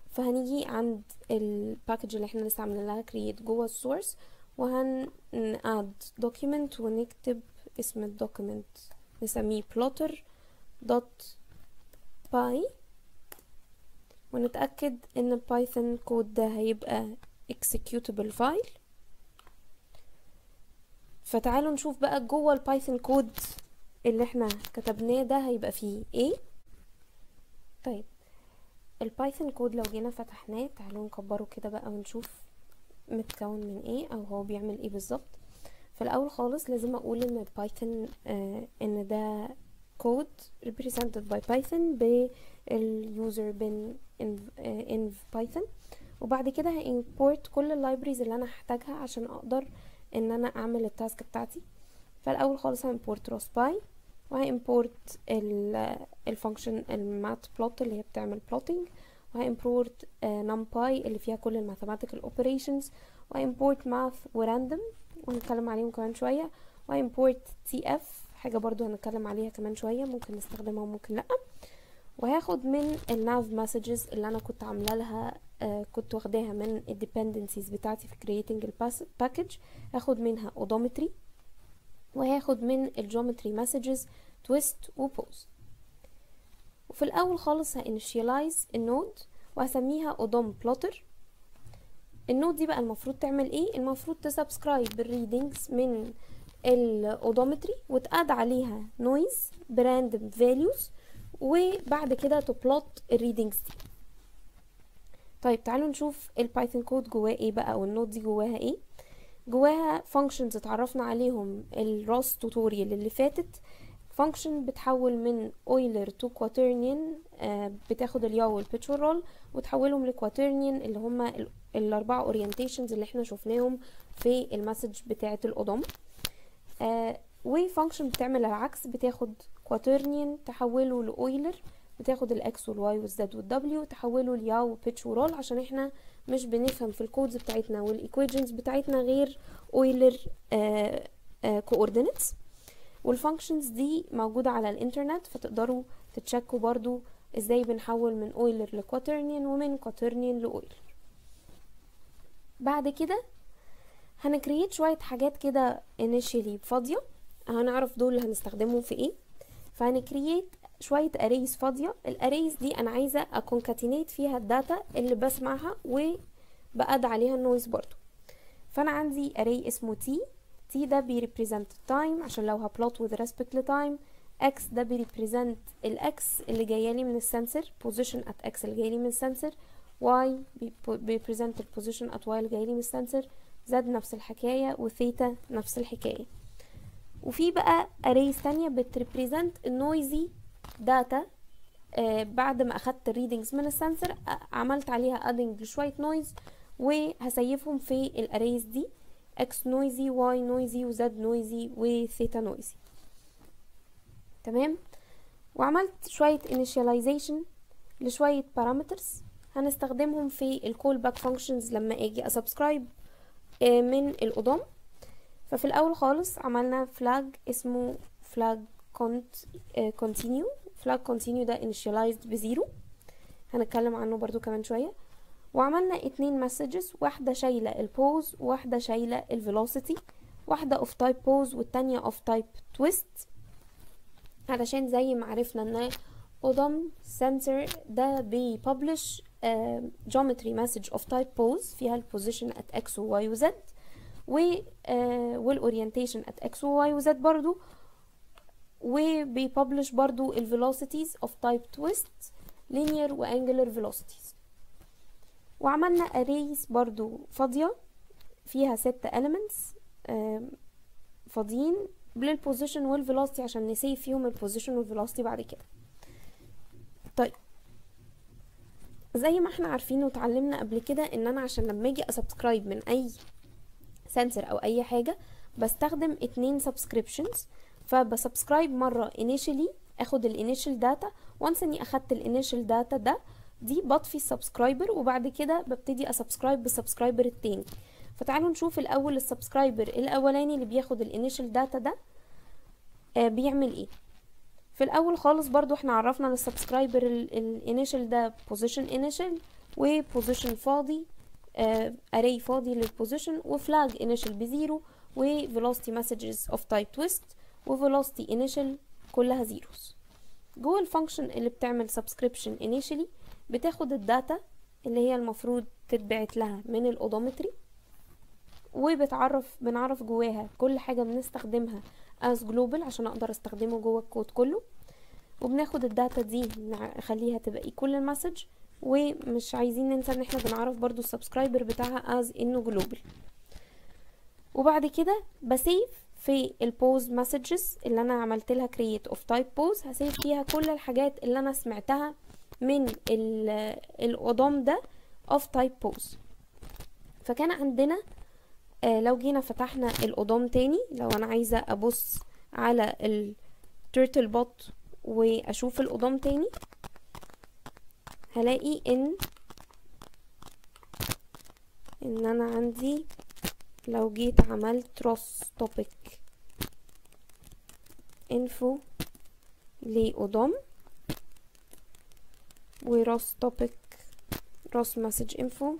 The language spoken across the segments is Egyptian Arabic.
فهنيجي عند الباكج اللي احنا لسه عاملين لها create جوه السورس وهن add document ونكتب اسم الدوكيمنت نسميه plotter dot py ونتأكد ان البايثون كود ده هيبقى executable file فتعالوا نشوف بقى جوه البايثون كود اللي احنا كتبناه ده هيبقى فيه ايه طيب البايثون كود لو جينا فتحناه تعالوا نكبره كده بقى ونشوف متكون من ايه او هو بيعمل ايه بالظبط فالاول خالص لازم اقول ان البايثون آه ان ده كود represented by python بالuser bin in, آه in python وبعد كده هimport كل اللايبريز اللي انا هحتاجها عشان اقدر ان انا اعمل التاسك بتاعتي فالاول خالص هimport rospy وهimport الفانكشن المات بلوت اللي هي بتعمل plotting وهimport numpy اللي فيها كل الماثيماتيكال اوبريشنز وهimport math ورandom وهنتكلم عليهم كمان شويه وهimport tf حاجه برضو هنتكلم عليها كمان شويه ممكن نستخدمها وممكن لا وهاخد من الناف مسجز اللي انا كنت عامله لها آه كنت واخداها من الديبندنسيز بتاعتي في creating الباكج هاخد منها odometry وهاخد من الجيومتري مسجز twist وpose وفي الاول خالص هانيشيالايز النود وهسميها odom plotter النود دي بقى المفروض تعمل ايه المفروض تسبسكرايب بالريدنجز من الاودومتري وتقاد عليها نويز براندوم فاليوز وبعد كده تبلوت الريدنجز دي طيب تعالوا نشوف البايثون كود جواه ايه بقى او النود دي جواها ايه جواها functions اتعرفنا عليهم الراس توتوريال اللي فاتت function بتحول من اويلر تو كواترنيان آه بتاخد الياو والبيتش والرول وتحولهم لكواترنيان اللي هما الاربعه اورينتيشنز اللي احنا شفناهم في المسج بتاعه الاودوم آه وفانكشن بتعمل العكس بتاخد كواترنيان تحوله لاويلر بتاخد الاكس والواي والزد والدبليو تحوله لياو وبيتش ورول عشان احنا مش بنفهم في الكودز بتاعتنا والايكويشنز بتاعتنا غير اويلر كوردينتس والفانكشنز دي موجودة على الانترنت فتقدروا تتشكوا برضو ازاي بنحول من اويلر لكواترنيان ومن كواترنيان لاويلر بعد كده هنكريت شوية حاجات كده initially فاضية هنعرف دول اللي هنستخدمهم في ايه فهنكريت شوية arrays فاضية الاريز دي انا عايزة اكونكاتينيت فيها الداتا اللي بسمعها وبقد عليها النويز برضو فانا عندي array اسمه t t ده بيريبريزنت time عشان لو هبلوت with respect لتايم x ده بيريبريزنت الاكس اللي جايالي من السنسور position at x اللي جايلي من السنسور y بيريبريزنت البوزيشن at y اللي جايلي من السنسور z نفس الحكاية وثيتا نفس الحكاية وفي بقى arrays تانية بتريبريزنت النويزي داتا آه بعد ما اخدت الريدنجز من السنسور عملت عليها ادنج لشوية نويز وهسيفهم في الاريز دي x نويزي y نويزي و z نويزي وثيتا نويزي تمام وعملت شوية initialization لشوية parameters هنستخدمهم في الكول باك فانكشنز لما اجي اسبسكرايب من الاودوم ففي الاول خالص عملنا فلاج اسمه فلاج continue فلاج continue ده initialized بزيرو هنتكلم عنه برضو كمان شوية وعملنا اتنين مسجز واحدة شايلة البوز وواحدة شايلة الفيلوسيتي واحدة اوف تايب بوز والتانية اوف تايب تويست علشان زي ما عرفنا ان اودم سنسور ده بيببلش جيومتري مسج اوف تايب بوز فيها البوزيشن ات اكس وواي وزد و والاورينتيشن ات اكس وواي وزد برضو وبيببلش برضو الفيلوسيتيز اوف تايب تويست linear وانجلر velocities وعملنا arrays برضو فاضية فيها ست elements فاضيين للبوزيشن والفيلوسيتي عشان نسيف فيهم البوزيشن والفيلوسيتي بعد كده طيب زي ما احنا عارفين وتعلمنا قبل كده ان انا عشان لما اجي اسبسكرايب من اي سنسر او اي حاجة بستخدم اتنين subscriptions فبسبسكرايب مرة initially اخد الانيشال داتا وانس اني اخدت الانيشال داتا ده دي بطفي السبسكرايبر وبعد كده ببتدي اسبسكرايب بالسبسكرايبر التاني فتعالوا نشوف الاول السبسكرايبر الاولاني اللي بياخد الانيشال داتا ده آه بيعمل ايه في الاول خالص برضو احنا عرفنا للسبسكرايبر الانيشال ده بوزيشن انيشال وبوزيشن فاضي array فاضي للبوزيشن وفلاج initial بزيرو وvelocity messages of type twist وvelocity initial كلها zeros جوه الفانكشن اللي بتعمل subscription initially بتاخد الداتا اللي هي المفروض تتبعت لها من الاودومتري وبتعرف بنعرف جواها كل حاجة بنستخدمها as global عشان اقدر استخدمه جوه الكود كله وبناخد الداتا دي نخليها تبقى equal للمسج ومش عايزين ننسى ان احنا بنعرف برضو السبسكرايبر بتاعها as انه global وبعد كده بسيف في البوز مسجز اللي انا عملت لها create of type pose هسيف فيها كل الحاجات اللي انا سمعتها من الاودوم ده of type pose فكان عندنا آه لو جينا فتحنا الاودوم تاني لو انا عايزة ابص على التيرتل بوت واشوف الاودوم تاني هلاقي ان ان انا عندي لو جيت عملت روس توبيك انفو لأودوم وروس توبيك روس مسج انفو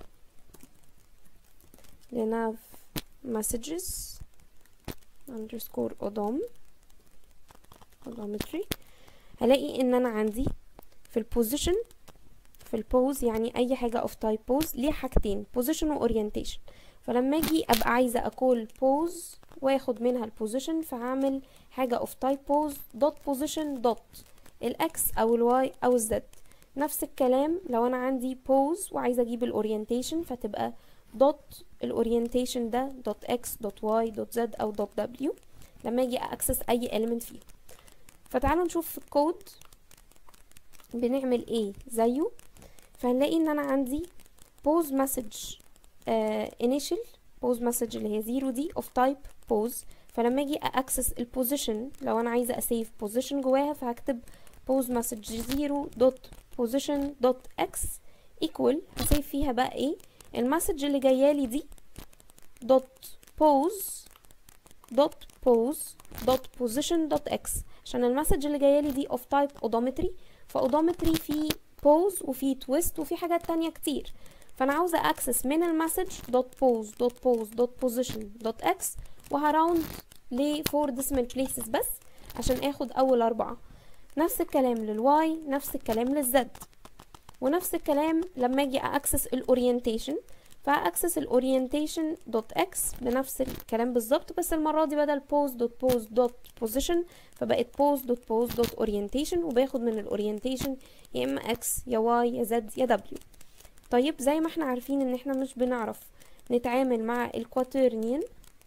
لناف مسجز underscore odom odometry هلاقي ان انا عندي في البوزيشن في البوز يعني اي حاجة of type pose ليه حاجتين position و orientation فلما اجي ابقى عايزة اقول pose واخد منها البوزيشن فهعمل حاجة of type pose dot position dot الاكس او الواي او الزد نفس الكلام لو انا عندي pose وعايزة اجيب الاورينتيشن فتبقى dot الاورينتيشن ده dot x dot y dot z او dot w لما اجي اكسس اي element فيه فتعالوا نشوف في الكود بنعمل ايه زيه فهنلاقي ان انا عندي pose message uh, initial pose message اللي هي زيرو دي of type pose فلما اجي اكسس البوزيشن لو انا عايزه اسيف بوزيشن جواها فهكتب pose message زيرو دوت position دوت x equal هسيف فيها بقى ايه المسج اللي جايالي دي دوت pose دوت pose دوت position دوت x عشان المسج اللي جايالي دي of type odometry فاودومتري فيه pose وفيه twist وفيه حاجات تانية كتير فانا عاوزة اكسس من المسج دوت pose دوت pose دوت position دوت x وهراوند ل 4 decimal places بس عشان اخد اول اربعة نفس الكلام للواي نفس الكلام للزد ونفس الكلام لما اجي اكسس الاورينتيشن فاكسس الاورينتيشن دوت اكس بنفس الكلام بالظبط بس المره دي بدل pose دوت pose دوت position فبقت pose دوت pose دوت orientation وباخد من الاورينتيشن يا اما x يا y يا z يا w طيب زي ما احنا عارفين ان احنا مش بنعرف نتعامل مع الكواترنيان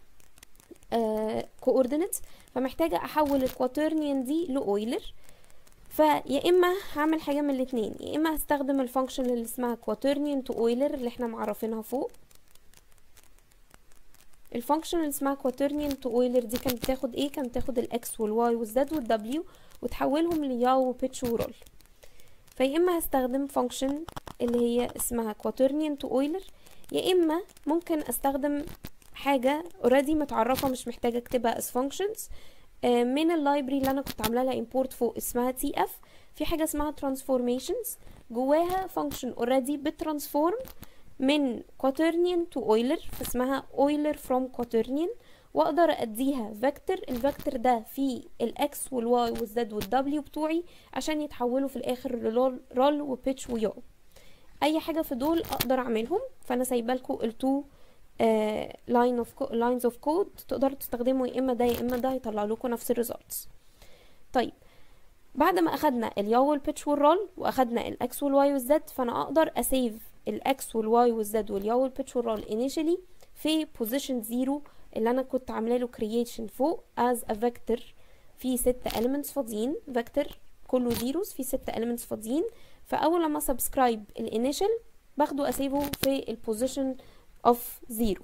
كوردينتس فمحتاجه احول الكواترنيان دي لاويلر فيا اما هعمل حاجه من الاتنين يا اما هستخدم الفانكشن اللي اسمها كواترنيان تو اويلر اللي احنا معرفينها فوق الفانكشن اللي اسمها كواترنيان تو اويلر دي كانت بتاخد ايه كانت بتاخد الاكس والواي والزد والدبليو وتحولهم لياو وبيتش ورول فيا اما هستخدم فانكشن اللي هي اسمها كواترنيان تو اويلر يا اما ممكن استخدم حاجه اوريدي متعرفه مش محتاجه اكتبها as functions من اللايبرري اللي انا كنت عامله لها امبورت فوق اسمها تي اف في حاجه اسمها ترانسفورميشنز جواها فانكشن اوريدي بترانسفورم من كواترنيان تو اويلر فاسمها اويلر فروم كواترنيان واقدر اديها فيكتور الفيكتور ده فيه الاكس والواي والزد والدبليو بتوعي عشان يتحولوا في الاخر لرول رول وبيتش ويو اي حاجه في دول اقدر اعملهم فانا سايبه لكم التو لاين اوف لاينز اوف كود تقدروا تستخدموا يا اما ده يا اما ده هيطلع لكم نفس الريزلتس طيب بعد ما اخدنا الياو والبيتش والرول واخدنا الاكس والواي والزد فانا اقدر اسيف الاكس والواي والزد والياو والبيتش والرول initially في position زيرو اللي انا كنت عامله له creation فوق as a vector في ست elements فاضيين vector كله زيروز في ست elements فاضيين فاول لما سبسكرايب الانيشال باخده اسيبه في البوزيشن of zero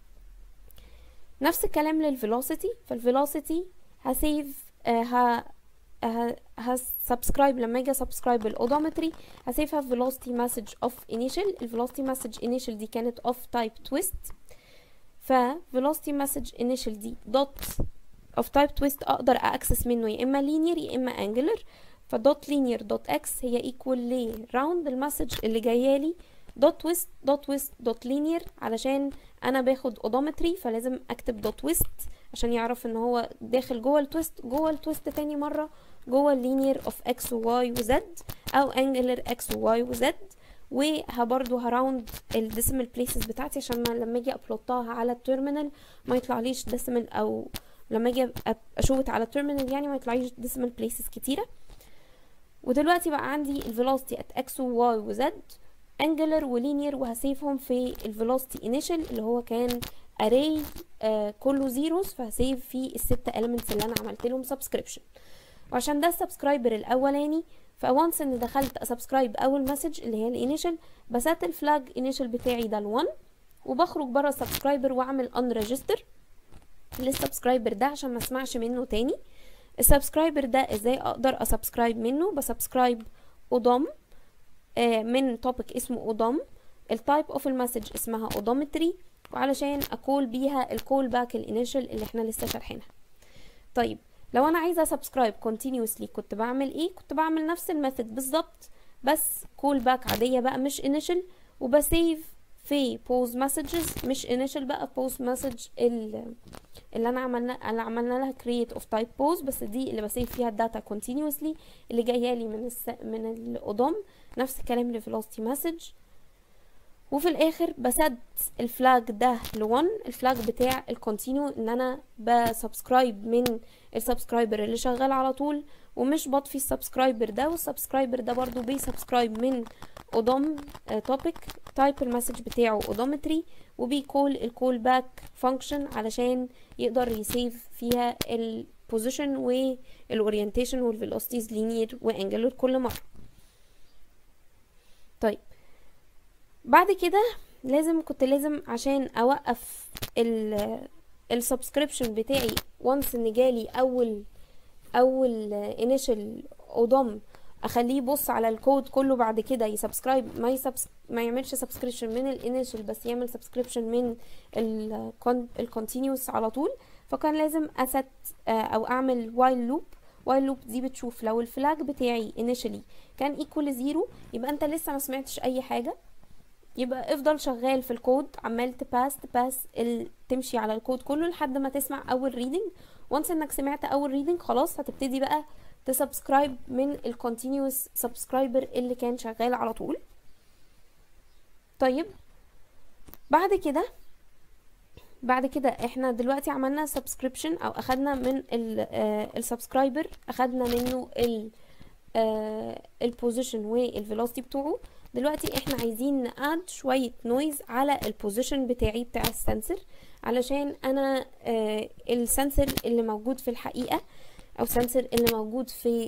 نفس الكلام للفيلوسيتي فالفيلوسيتي هسيف ه هسبسكرايب لما اجي سبسكرايب الاودومتري هسيفها velocity message of initial الفيلوسيتي message initial دي كانت of type twist ف velocity message initial دي dot of type twist اقدر اكسس منه يا اما linear يا اما angular فدوت linear دوت x هي equal ل round المسج اللي جايالي دوت تويست دوت تويست دوت لينير علشان انا باخد اودومتري فلازم اكتب دوت تويست عشان يعرف ان هو داخل جوه التويست جوه التويست تاني مره جوه اللينير اوف اكس وواي وزد او انجلر اكس وواي وزد وبرضو هراوند الديسيمال بليسز بتاعتي عشان ما لما اجي ابلوتها على التيرمينال ما يطلعليش ديسيمال او لما اجي اشوت على التيرمينال يعني ما يطلعليش ديسيمال بليسز كتيره ودلوقتي بقى عندي الفيلوسيتي ات اكس وواي وزد انجلر ولينير وهسيفهم في الفيلوسيتي انيشال اللي هو كان اري آه كله زيروز فهسيف فيه الستة elements اللي انا عملت لهم سبسكريبشن وعشان ده السبسكرايبر الاولاني فوانس ان دخلت اسبسكرايب اول مسج اللي هي الانيشال بسات الفلاج انيشال بتاعي ده ال1 وبخرج بره السبسكرايبر واعمل ان ريجستر للسبسكرايبر ده عشان ما اسمعش منه تاني السبسكرايبر ده ازاي اقدر اسبسكرايب منه بسبسكرايب اضم آه من توبيك اسمه اضم التايب اوف المسج اسمها اودومتري وعلشان اكول بيها الكول باك الانيشال اللي احنا لسه شارحينها طيب لو انا عايزه سبسكرايب continuously كنت بعمل ايه كنت بعمل نفس الميثود بالظبط بس كول باك عاديه بقى مش initial وبسيف في pause messages مش initial بقى pause message اللي انا عملنا اللي عملنا لها create of type pause بس دي اللي بسيف فيها الداتا continuously اللي جايه لي من الس... من الاودوم نفس الكلام اللي في velocity message وفي الاخر بسد الفلاج ده لون الفلاج بتاع الكونتينيو ان انا بسبسكرايب من السبسكرايبر اللي شغال على طول ومش بطفي السبسكرايبر ده والسبسكرايبر ده برضو بيسبسكرايب من اودوم توبيك تايب المسج بتاعه اودومتري وبيكول الكول باك فانكشن علشان يقدر يسيف فيها البوزيشن والاورينتيشن والفيلوسيتيز لينير وانجلر كل مره طيب بعد كده لازم كنت لازم عشان اوقف السبسكريبشن بتاعي وانس ان جالي اول اول انيشال اضم اخليه يبص على الكود كله بعد كده يسبسكرايب ما يسبس ما يعملش سبسكريبشن من الانيشال بس يعمل سبسكريبشن من الكونتينيوس على طول فكان لازم اسيت او اعمل وايل لوب وايل لوب دي بتشوف لو الفلاج بتاعي initially كان ايكوال زيرو يبقى انت لسه ما سمعتش اي حاجه يبقى افضل شغال في الكود عمال تباس تباس ال... تمشي على الكود كله لحد ما تسمع اول ريدنج وانس انك سمعت اول ريدنج خلاص هتبتدي بقى تسبسكرايب من الكونتينيوس سبسكرايبر اللي كان شغال على طول طيب بعد كده بعد كده احنا دلوقتي عملنا سبسكريبشن او اخدنا من السبسكرايبر اخدنا منه ال البوزيشن والفيلوسيتي بتوعه دلوقتي احنا عايزين نقعد شوية نويز على البوزيشن بتاعي بتاع السنسر علشان انا آه السنسر اللي موجود في الحقيقة او سنسر اللي موجود في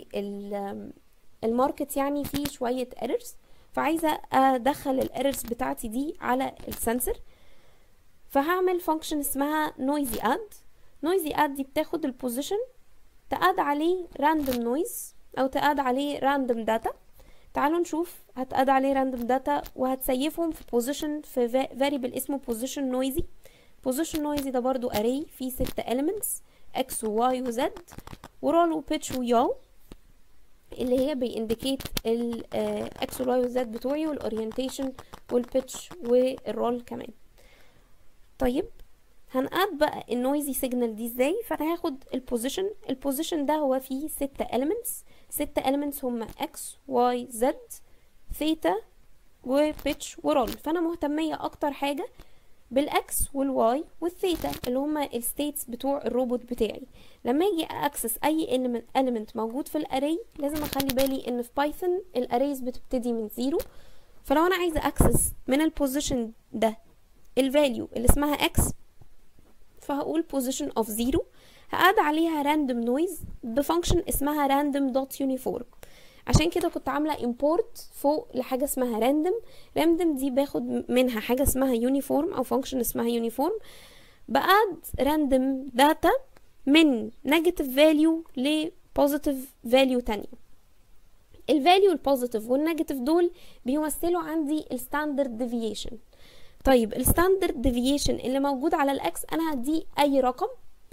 الماركت يعني فيه شوية ايرورز فعايزة ادخل الايرورز بتاعتي دي على السنسر فهعمل فانكشن اسمها noisy add noisy add دي بتاخد البوزيشن تقاد عليه random noise او تقاد عليه random data تعالوا نشوف هتقاد عليه random data وهتسيفهم في position في variable اسمه position noisy position noisy ده برضو array فيه ستة elements x و y و z ورول و pitch و yaw اللي هي بيindicate ال x و y و z بتوعي والorientation والpitch والرول كمان طيب هنقاد بقى النويزي سيجنال دي ازاي فانا هاخد البوزيشن البوزيشن ده هو فيه ستة elements ستة elements هما x y z ثيتا وبيتش ورول فانا مهتمية اكتر حاجة بالاكس والواي والثيتا اللي هما الستيتس بتوع الروبوت بتاعي لما اجي اكسس اي element موجود في الاري لازم اخلي بالي ان في بايثون الاريز بتبتدي من زيرو فلو انا عايزة اكسس من البوزيشن ده الفاليو اللي اسمها اكس فهقول position of zero هقعد عليها random noise بفانكشن اسمها random dot uniform عشان كده كنت عاملة import فوق لحاجة اسمها random random دي باخد منها حاجة اسمها uniform او فانكشن اسمها uniform بقعد random data من negative value ل positive value تانية الفاليو البوزيتيف والنيجاتيف دول بيمثلوا عندي الستاندرد ديفيشن طيب الستاندرد ديفيشن اللي موجود على الاكس انا هديه اي رقم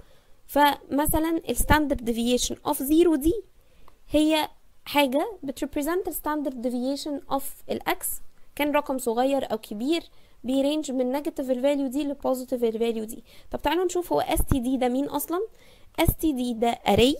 فمثلا الستاندرد ديفيشن اوف زيرو دي هي حاجه بتريبريزنت الستاندرد ديفيشن اوف الاكس كان رقم صغير او كبير بيرينج من نيجاتيف الفاليو دي لبوزيتيف الفاليو دي طب تعالوا نشوف هو اس تي دي ده مين اصلا اس تي دي ده array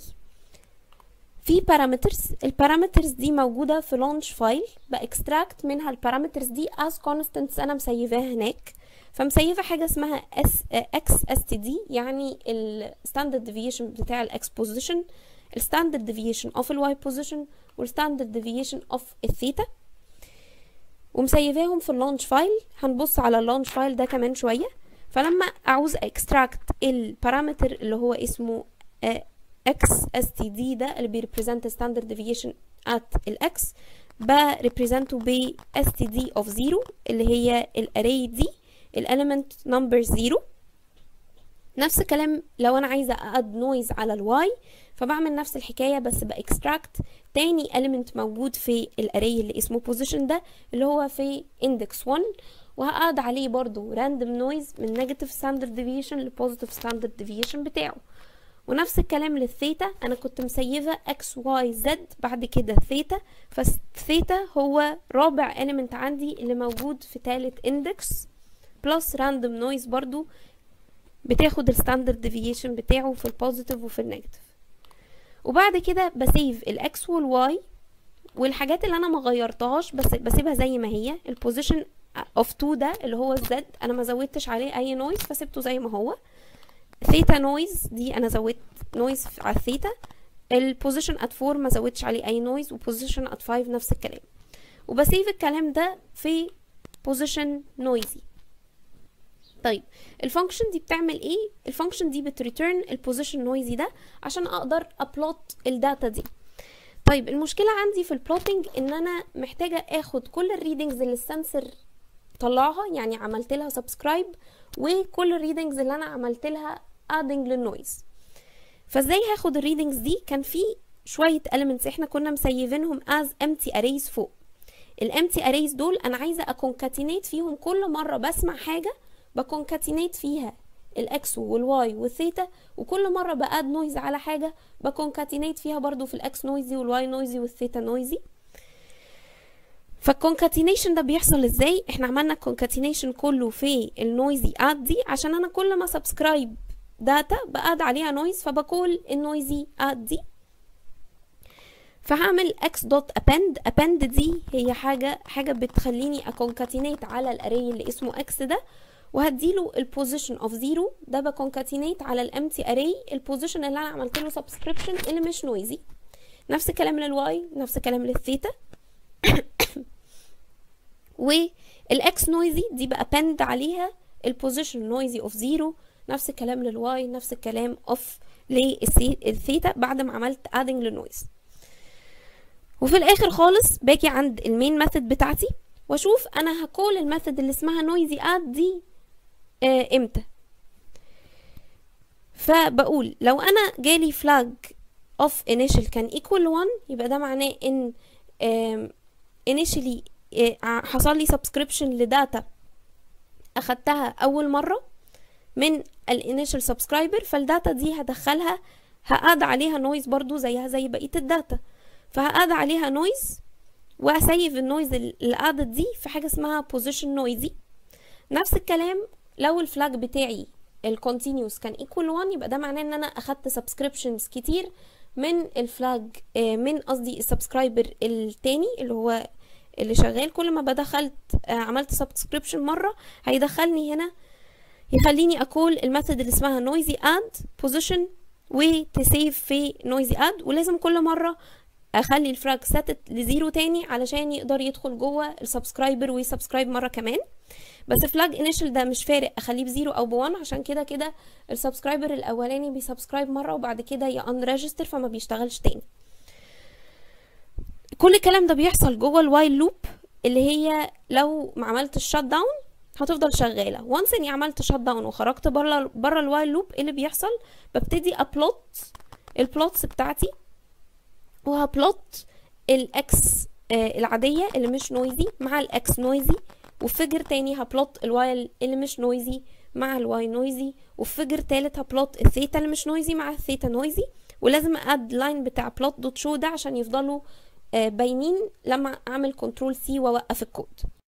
في بارامترز البارامترز دي موجودة في لونش فايل باكستراكت منها البارامترز دي as constants انا مسيفاها هناك فمسيفة حاجة اسمها اس اكس اس تي دي يعني الستاندرد ديفيشن بتاع الاكس بوزيشن الستاندرد ديفيشن اوف الواي بوزيشن والستاندرد ديفيشن اوف الثيتا ومسيفاهم في اللونش فايل هنبص على اللونش فايل ده كمان شوية فلما اعوز اكستراكت البارامتر اللي هو اسمه اكس اس تي دي ده اللي بيريبريزنت ستاندرد ديفيشن ات الاكس بريبريزنته ب اس تي دي اوف زيرو اللي هي الاري دي الاليمنت نمبر زيرو نفس الكلام لو انا عايزه اد نويز على الواي فبعمل نفس الحكايه بس باكستراكت تاني element موجود في الاري اللي اسمه position ده اللي هو في index 1 وهقعد عليه برضو random noise من negative standard deviation ل positive standard deviation بتاعه ونفس الكلام للثيتا انا كنت مسيفه x y z بعد كده ثيتا فالثيتا هو رابع element عندي اللي موجود في تالت index plus random noise برضو بتاخد الستاندرد ديفيشن بتاعه في البوزيتيف وفي النيجاتيف وبعد كده بسيف الاكس والواي والحاجات اللي انا ما غيرتهاش بس بسيبها زي ما هي البوزيشن اوف 2 ده اللي هو الزد انا ما زودتش عليه اي نويز فسيبته زي ما هو ثيتا نويز دي انا زودت نويز على الثيتا البوزيشن ات 4 ما زودتش عليه اي نويز وبوزيشن ات 5 نفس الكلام وبسيف الكلام ده في بوزيشن نويزي طيب الفانكشن دي بتعمل ايه الفانكشن دي بتريتيرن البوزيشن نويزي ده عشان اقدر ابلوت الداتا دي طيب المشكله عندي في البلوتنج ان انا محتاجه اخد كل الريدنجز اللي السنسور طلعها يعني عملت لها سبسكرايب وكل الريدنجز اللي انا عملت لها ادنج للنويز فازاي هاخد الريدنجز دي كان في شويه elements احنا كنا مسيفينهم as empty arrays فوق الامتي arrays دول انا عايزه اكونكاتينيت فيهم كل مره بسمع حاجه بكونكاتينيت فيها الاكس والواي والثيتا وكل مره باد نويز على حاجه بكونكاتينيت فيها برضو في الاكس نويزي والواي نويزي والثيتا نويزي فالكونكاتينيشن ده بيحصل ازاي احنا عملنا الكونكاتينيشن كله في النويزي اد دي عشان انا كل ما سبسكرايب داتا باد عليها نويز فبقول النويزي اد دي فهعمل x دوت append append دي هي حاجة حاجة بتخليني اكونكاتينيت على الاري اللي اسمه x ده وهديله البوزيشن اوف زيرو ده بكونكاتينيت على الامتي اري البوزيشن اللي انا عملت له سبسكريبشن اللي مش نويزي نفس الكلام للواي نفس الكلام للثيتا والاكس نويزي دي بقى بند عليها البوزيشن نويزي اوف زيرو نفس الكلام للواي نفس الكلام اوف للثيتا بعد ما عملت ادنج للنويز وفي الاخر خالص باجي عند المين ميثود بتاعتي واشوف انا هكول الميثود اللي اسمها نويزي اد دي آه امتى فبقول لو انا جالي فلاج اوف initial كان equal 1 يبقى ده معناه ان آه initially آه حصل لي subscription لداتا اخدتها اول مره من الانيشال سبسكرايبر فالداتا دي هدخلها هقعد عليها نويز برضو زيها زي بقيه الداتا فهقعد عليها نويز واسيف النويز اللي قعدت دي في حاجه اسمها بوزيشن نويزي نفس الكلام لو الفلاج بتاعي الكونتينيوس كان ايكوال 1 يبقى ده معناه ان انا اخدت سبسكريبشنز كتير من الفلاج من قصدي السبسكرايبر التاني اللي هو اللي شغال كل ما بدخلت عملت سبسكريبشن مره هيدخلني هنا يخليني اقول الميثود اللي اسمها نويزي اد بوزيشن وتسيف في نويزي اد ولازم كل مره اخلي الفراج ساتت لزيرو تاني علشان يقدر يدخل جوه السبسكرايبر ويسبسكرايب مره كمان بس فلاج انيشال ده مش فارق اخليه بزيرو او بوان عشان كده كده السبسكرايبر الاولاني بيسبسكرايب مره وبعد كده يان ريجستر فما بيشتغلش تاني كل الكلام ده بيحصل جوه الوايل لوب اللي هي لو ما عملتش شات داون هتفضل شغاله وانس اني عملت شات داون وخرجت بره بره الوايل لوب ايه اللي بيحصل ببتدي ابلوت البلوتس بتاعتي وهبلوت الاكس آه العاديه اللي مش نويزي مع الاكس نويزي وفي فيجر تاني هبلوت الواي اللي مش نويزي مع الواي نويزي وفي فيجر تالت هبلوت الثيتا اللي مش نويزي مع الثيتا نويزي ولازم اد لاين بتاع بلوت دوت شو ده عشان يفضلوا آه باينين لما اعمل كنترول سي واوقف الكود